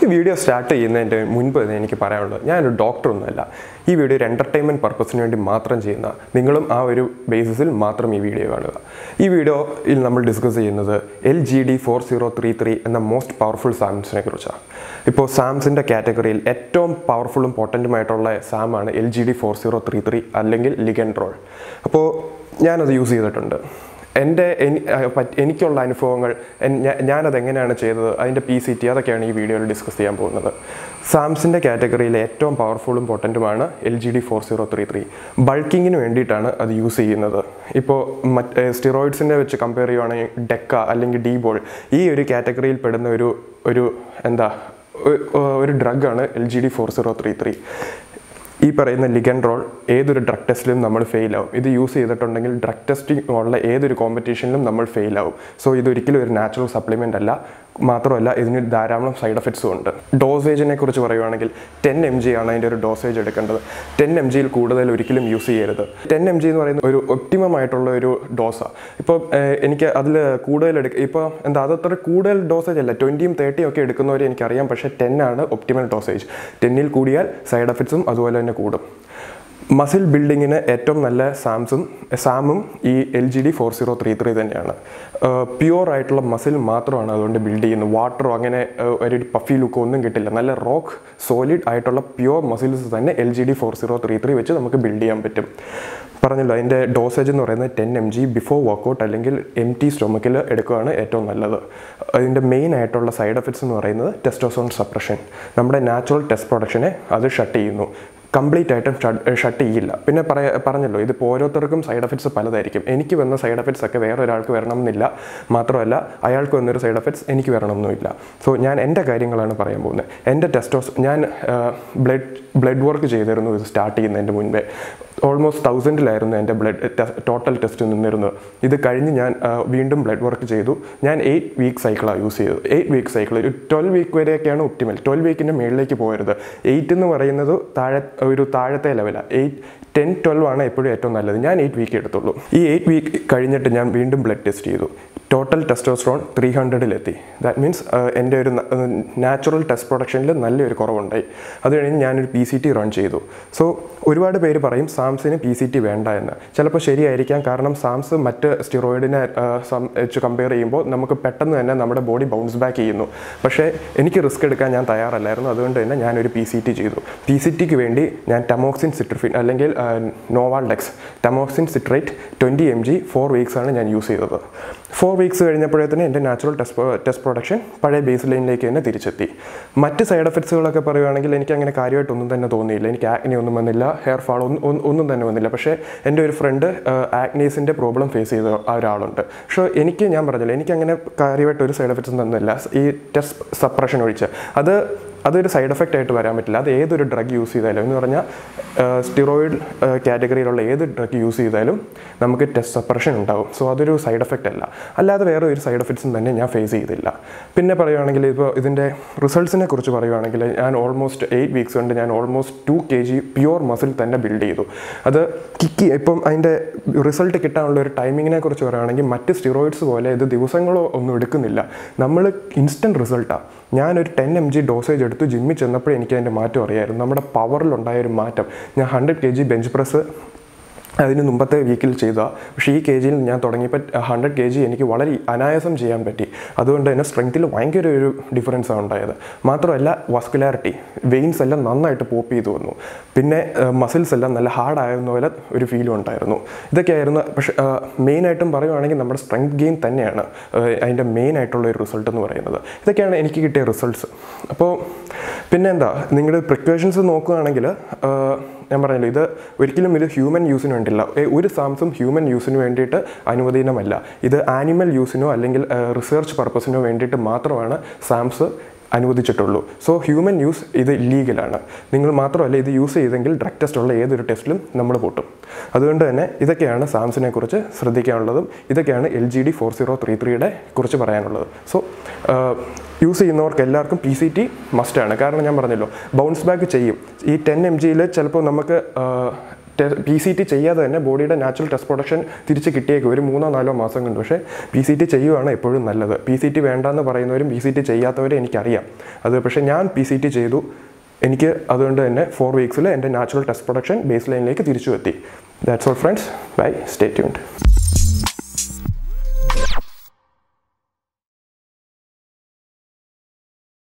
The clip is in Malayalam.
ഈ വീഡിയോ സ്റ്റാർട്ട് ചെയ്യുന്നതിൻ്റെ മുൻപ് തന്നെ എനിക്ക് പറയാനുള്ളത് ഞാനൊരു ഡോക്ടറൊന്നുമല്ല ഈ വീഡിയോ ഒരു എൻ്റർടൈൻമെൻറ്റ് പർപ്പസിന് വേണ്ടി മാത്രം ചെയ്യുന്ന നിങ്ങളും ആ ഒരു ബേസിസിൽ മാത്രം ഈ വീഡിയോ കാണുക ഈ വീഡിയോയിൽ നമ്മൾ ഡിസ്കസ് ചെയ്യുന്നത് L G D four zero three three എന്ന മോസ്റ്റ് പവർഫുൾ സാംസിനെ കുറിച്ചാണ് ഇപ്പോൾ സാംസിൻ്റെ കാറ്റഗറിയിൽ ഏറ്റവും പവർഫുള്ളും പൊട്ടൻറ്റുമായിട്ടുള്ള സാമാണ് L G D four zero three three അല്ലെങ്കിൽ ലിഗൻഡ്രോൾ അപ്പോൾ ഞാനത് യൂസ് ചെയ്തിട്ടുണ്ട് എൻ്റെ എനി- ആ, പറ്റ്- എനിക്കുള്ള അനുഭവങ്ങൾ എൻ- ഞാ- ഞാനത് എങ്ങനെയാണ് ചെയ്തത് അതിൻ്റെ പി സി ടി അതൊക്കെയാണ് ഈ വീഡിയോയിൽ ഡിസ്കസ് ചെയ്യാൻ പോകുന്നത് സാംസിൻ്റെ കാറ്റഗറിയിലെ ഏറ്റവും പവർഫുള്ളും പൊട്ടൻറ്റുമാണ് L G D four zero three three ബൾക്കിങ്ങിന് വേണ്ടിയിട്ടാണ് അത് യൂസ് ചെയ്യുന്നത് ഇപ്പോൾ മറ്റ് സ്റ്റിറോയിഡ്സിനെ വെച്ച് കമ്പയർ ചെയ്യുവാണെങ്കിൽ ഡെക്ക അല്ലെങ്കിൽ ഡി ബോൾ ഈ ഒരു കാറ്റഗറിയിൽ പെടുന്ന ഒരു ഒരു എന്താ ഒ- ഒരു ഡ്രഗാണ് L G D four zero three three ഈ പറയുന്ന ലിഗൻഡ്രോൾ ഏതൊരു ഡ്രഗ് ടെസ്റ്റിലും നമ്മൾ ഫെയിൽ ആവും ഇത് യൂസ് ചെയ്തിട്ടുണ്ടെങ്കിൽ ഡ്രഗ് ടെസ്റ്റിംഗ് ഉള്ള ഏതൊരു കോമ്പറ്റീഷനിലും നമ്മൾ ഫെയിൽ ആവും സോ ഇതൊരിക്കലും ഒരു നാച്ചുറൽ സപ്ലിമെൻ്റ് അല്ല മാത്രമല്ല ഇതിന് ധാരാളം സൈഡ് എഫക്ട്സും ഉണ്ട് ഡോസേജിനെ കുറിച്ച് പറയുവാണെങ്കിൽ ടെൻ എം ജി ആണ് അതിൻ്റെ ഒരു ഡോസേജ് എടുക്കേണ്ടത് ടെൻ എം ജിയിൽ കൂടുതൽ ഒരിക്കലും യൂസ് ചെയ്യരുത് ടെൻ എം ജി എന്ന് പറയുന്ന ഒരു ഒപ്റ്റിമം ആയിട്ടുള്ള ഒരു ഡോസാണ് ഇപ്പോൾ എനിക്ക് അതിൽ കൂടുതൽ എടുക്ക ഇപ്പോൾ എന്താ അതത്ര കൂടുതൽ ഡോസേജ് അല്ല ട്വൻറ്റിയും തേർട്ടിയും ഒക്കെ എടുക്കുന്നവരെ എനിക്കറിയാം പക്ഷേ ടെൻ ആണ് ഒപ്റ്റിമൽ ഡോസേജ് ടെന്നിൽ കൂടിയാൽ സൈഡ് എഫക്ട്സും അതുപോലെ തന്നെ കൂടും മസിൽ ബിൽഡിങ്ങിന് ഏറ്റവും നല്ല സാംസും സാമും ഈ L G D four zero three three തന്നെയാണ് പ്യുവർ ആയിട്ടുള്ള മസിൽ മാത്രമാണ് അതുകൊണ്ട് ബിൽഡ് ചെയ്യുന്നത് വാട്ടറോ അങ്ങനെ ഏഹ്, ഒരു പഫി ലുക്കോ ഒന്നും കിട്ടില്ല നല്ല റോക്ക് സോളിഡ് ആയിട്ടുള്ള പ്യുവർ മസിൽസ് തന്നെ L G D four zero three three വെച്ച് നമുക്ക് ബിൽഡ് ചെയ്യാൻ പറ്റും പറഞ്ഞല്ലോ അതിൻ്റെ ഡോസേജ് എന്ന് പറയുന്നത് ten M G before workout അല്ലെങ്കിൽ എം ടി സ്റ്റൊമക്കിൽ എടുക്കുകയാണ് ഏറ്റവും നല്ലത് അതിൻ്റെ മെയിൻ ആയിട്ടുള്ള സൈഡ് എഫക്ട്സ് എന്ന് പറയുന്നത് ടെസ്റ്റോസോൺ സപ്രഷൻ നമ്മുടെ നാച്ചുറൽ ടെസ്റ്റ് പ്രൊഡക്ഷനെ അത് ഷട്ട് ചെയ്യുന്നു കംപ്ലീറ്റ് ആയിട്ടും ഷട്ട് ചെയ്യില്ല പിന്നെ പറയ പറഞ്ഞല്ലോ ഇതിപ്പോൾ ഓരോരുത്തർക്കും സൈഡ് എഫക്ട്സ് പലതായിരിക്കും എനിക്ക് വന്ന സൈഡ് എഫക്ട്സ് ഒക്കെ വേറെ ഒരാൾക്ക് വരണം എന്നില്ല മാത്രമല്ല അയാൾക്ക് വന്നൊരു സൈഡ് എഫക്ട്സ് എനിക്ക് വരണമെന്നില്ല സോ ഞാൻ എൻ്റെ കാര്യങ്ങളാണ് പറയാൻ പോകുന്നത് എൻ്റെ ടെസ്റ്റോസ് ഞാൻ ബ്ലഡ് ബ്ലഡ് വർക്ക് ചെയ്തിരുന്നു ഇത് സ്റ്റാർട്ട് ചെയ്യുന്നതിൻ്റെ മുൻപേ ഓൾമോസ്റ്റ് തൗസൻഡിലായിരുന്നു എൻ്റെ ബ്ലഡ് ടോട്ടൽ ടെസ്റ്റ് നിന്നിരുന്നത് ഇത് കഴിഞ്ഞ് ഞാൻ ആ, വീണ്ടും ബ്ലഡ് വർക്ക് ചെയ്തു ഞാൻ എയ്റ്റ് വീക്ക് സൈക്കിളാണ് യൂസ് ചെയ്തത് എയ്റ്റ് വീക്ക് സൈക്കിൾ ഒരു ട്വൽവ് വീക്ക് വരെയൊക്കെയാണ് ഒപ്റ്റിമൽ ട്വൽവ് വീക്കിൻ്റെ മുകളിലേക്ക് പോകരുത് എയ്റ്റ് എന്ന് പറയുന്നത് താഴെ ഒരു താഴത്തെ ലെവലാണ് എയ്റ്റ് ടെൻ ട്വൽവ് ആണ് എപ്പോഴും ഏറ്റവും നല്ലത് ഞാൻ എയ്റ്റ് വീക്ക് എടുത്തുള്ളൂ ഈ എയ്റ്റ് വീക്ക് കഴിഞ്ഞിട്ട് ഞാൻ വീണ്ടും ബ്ലഡ് ടെസ്റ്റ് ചെയ്തു ടോട്ടൽ ടെസ്റ്റോസ്ട്രോൺ ത്രീ ഹൺഡ്രഡിലെത്തി ദാറ്റ് മീൻസ് എൻ്റെ ഒരു നാച്ചുറൽ ടെസ്റ്റ് പ്രൊഡക്ഷനിൽ നല്ലൊരു കുറവുണ്ടായി അത് കഴിഞ്ഞ് ഞാനൊരു പി സി ടി റൺ ചെയ്തു സോ ഒരുപാട് പേര് പറയും സാംസിന് പി സി ടി വേണ്ട എന്ന് ചിലപ്പോൾ ശരിയായിരിക്കാം കാരണം സാംസ് മറ്റ് സ്റ്റിറോയിഡിനെ ആ, സം- വെച്ച് കമ്പയർ ചെയ്യുമ്പോൾ നമുക്ക് പെട്ടെന്ന് തന്നെ നമ്മുടെ ബോഡി ബൗൺസ് ബാക്ക് ചെയ്യുന്നു പക്ഷേ എനിക്ക് റിസ്ക് എടുക്കാൻ ഞാൻ തയ്യാറല്ലായിരുന്നു അതുകൊണ്ട് തന്നെ ഞാനൊരു പി സി ടി ചെയ്തു പി സി ടിക്ക് വേണ്ടി ഞാൻ ടമോക്സിൻ സിട്രിഫിൻ അല്ലെങ്കിൽ Nolvadex tamoxifen citrate twenty M G four weeks ആണ് ഞാൻ യൂസ് ചെയ്തത് ഫോർ വീക്സ് കഴിഞ്ഞപ്പോഴത്തേന് എൻ്റെ നാച്ചുറൽ ടെസ്റ്റ് ടെസ്റ്റ് പ്രൊഡക്ഷൻ പഴയ ബേസ് ലൈനിലേക്ക് തന്നെ തിരിച്ചെത്തി മറ്റ് സൈഡ് എഫക്ട്സുകളൊക്കെ പറയുകയാണെങ്കിൽ എനിക്ക് അങ്ങനെ കാര്യമായിട്ടൊന്നും തന്നെ തോന്നിയില്ല എനിക്ക് ആക്നി ഒന്നും വന്നില്ല ഹെയർ ഫാൾ ഒന്നും ഒന്നും- ഒന്നും തന്നെ വന്നില്ല പക്ഷേ എൻ്റെ ഒരു ഫ്രണ്ട് ആക്നീസിൻ്റെ പ്രോബ്ലം ഫേസ് ചെയ്ത ആ ഒരാളുണ്ട് പക്ഷേ എനിക്ക് ഞാൻ പറഞ്ഞില്ല എനിക്ക് അങ്ങനെ കാര്യമായിട്ട് ഒരു സൈഡ് എഫക്ട്സും തന്നില്ല ഈ ടെസ്റ്റ് സപ്രഷൻ ഒഴിച്ച് അത് അതൊരു സൈഡ് എഫക്റ്റ് ആയിട്ട് വരാൻ പറ്റില്ല അത് ഏതൊരു ഡ്രഗ് യൂസ് ചെയ്താലും എന്ന് പറഞ്ഞാൽ സ്റ്റിറോയിഡ് കാറ്റഗറിയിലുള്ള ഏത് ഡ്രഗ് യൂസ് ചെയ്താലും നമുക്ക് ടെസ്റ്റ് സപ്രഷൻ ഉണ്ടാവും സോ അതൊരു സൈഡ് എഫക്റ്റ് അല്ല അല്ലാതെ വേറെ ഒരു സൈഡ് എഫക്ട്സും തന്നെ ഞാൻ ഫേസ് ചെയ്തില്ല പിന്നെ പറയുകയാണെങ്കിൽ ഇപ്പോൾ ഇതിൻ്റെ റിസൾട്ട്സിനെ കുറിച്ച് പറയുകയാണെങ്കിൽ ഞാൻ ഓൾമോസ്റ്റ് എയ്റ്റ് വീക്സ് കൊണ്ട് ഞാൻ almost two K G pure muscle തന്നെ ബിൽഡ് ചെയ്തു അത് കിക്കി ഇപ്പം അതിൻ്റെ റിസൾട്ട് കിട്ടാനുള്ള ഒരു ടൈമിങ്ങിനെ കുറിച്ച് പറയുകയാണെങ്കിൽ മറ്റ് സ്റ്റിറോയിഡ്സ് പോലെ ഇത് ദിവസങ്ങളോ ഒന്നും എടുക്കുന്നില്ല നമ്മൾ ഇൻസ്റ്റൻറ്റ് റിസൾട്ടാണ് ഞാനൊരു ടെൻ എം ജി ഡോസേജ് എടുത്തു ജിമ്മിൽ ചെന്നപ്പോഴേ എനിക്ക് അതിൻ്റെ മാറ്റം അറിയായിരുന്നു നമ്മുടെ പവറിലുണ്ടായ ഒരു മാറ്റം ഞാൻ hundred K G bench press അതിന് മുമ്പത്തെ വീക്കിൽ ചെയ്ത പക്ഷേ ഈ കെ ജിയിൽ ഞാൻ തുടങ്ങിയപ്പോൾ ഹൺഡ്രഡ് കെ ജി എനിക്ക് വളരെ അനായാസം ചെയ്യാൻ പറ്റി അതുകൊണ്ട് തന്നെ സ്ട്രെങ്ത്തിൽ ഭയങ്കര ഒരു ഡിഫറൻസ് ആണ് ഉണ്ടായത് മാത്രമല്ല വസ്കുലാരിറ്റി വെയിൻസ് എല്ലാം നന്നായിട്ട് പോപ്പ് ചെയ്തു വന്നു പിന്നെ മസിൽസ് എല്ലാം നല്ല ഹാർഡ് ആയിരുന്ന പോലെ ഒരു ഫീലും ഉണ്ടായിരുന്നു ഇതൊക്കെയായിരുന്നു പക്ഷേ മെയിനായിട്ടും പറയുവാണെങ്കിൽ നമ്മുടെ സ്ട്രെങ്ത് ഗെയിൻ തന്നെയാണ് ഏഹ്, അതിൻ്റെ മെയിൻ ആയിട്ടുള്ള ഒരു റിസൾട്ട് എന്ന് പറയുന്നത് ഇതൊക്കെയാണ് എനിക്ക് കിട്ടിയ റിസൾട്ട്സ് അപ്പോൾ പിന്നെ എന്താ നിങ്ങളുടെ പ്രിക്കോഷൻസ് നോക്കുകയാണെങ്കിൽ ഏഹ്, ഞാൻ പറഞ്ഞല്ലോ ഇത് ഒരിക്കലും ഇത് ഹ്യൂമൻ യൂസിന് വേണ്ടിയില്ല ഏ, ഒരു സാംസും ഹ്യൂമൻ യൂസിന് വേണ്ടിയിട്ട് അനുവദീനമല്ല ഇത് ആനിമൽ യൂസിനോ അല്ലെങ്കിൽ റിസർച്ച് പർപ്പസിനോ വേണ്ടിയിട്ട് മാത്രമാണ് സാംസ് അനുവദിച്ചിട്ടുള്ളൂ സോ ഹ്യൂമൻ യൂസ് ഇത് ഇല്ലീഗലാണ് നിങ്ങൾ മാത്രമല്ല ഇത് യൂസ് ചെയ്തെങ്കിൽ ഡ്രഗ് ടെസ്റ്റ് ഉള്ള ഏതൊരു ടെസ്റ്റിലും നമ്മൾ പൊട്ടും അതുകൊണ്ട് തന്നെ ഇതൊക്കെയാണ് സാംസിനെ കുറിച്ച് ശ്രദ്ധിക്കാനുള്ളതും ഇതൊക്കെയാണ് L G D four zero three ത്രീയുടെ കുറിച്ച് പറയാനുള്ളത് സോ യൂസ് ചെയ്യുന്നവർക്ക് എല്ലാവർക്കും പി സി ടി മസ്റ്റാണ് കാരണം ഞാൻ പറഞ്ഞല്ലോ ബൗൺസ് ബാക്ക് ചെയ്യും ഈ ടെൻ എം ജിയിൽ ചിലപ്പോൾ നമുക്ക് പി സി ടി ചെയ്യാതെ തന്നെ ബോഡിയുടെ നാച്ചുറൽ ടെസ്റ്റ് പ്രൊഡക്ഷൻ തിരിച്ച് കിട്ടിയേക്കും ഒരു മൂന്നോ നാലോ മാസം കൊണ്ട് പക്ഷേ പി സി ടി ചെയ്യുവാണ് എപ്പോഴും നല്ലത് പി സി ടി വേണ്ടെന്ന് പറയുന്നവരും പി സി ടി ചെയ്യാത്തവരെ എനിക്കറിയാം അത് പക്ഷേ ഞാൻ പി സി ടി ചെയ്തു എനിക്ക് അതുകൊണ്ട് തന്നെ ഫോർ വീക്സിൽ എൻ്റെ നാച്ചുറൽ ടെസ്റ്റ് പ്രൊഡക്ഷൻ ബേസ് ലൈനിലേക്ക് തിരിച്ചു എത്തി that's all friends bye stay tuned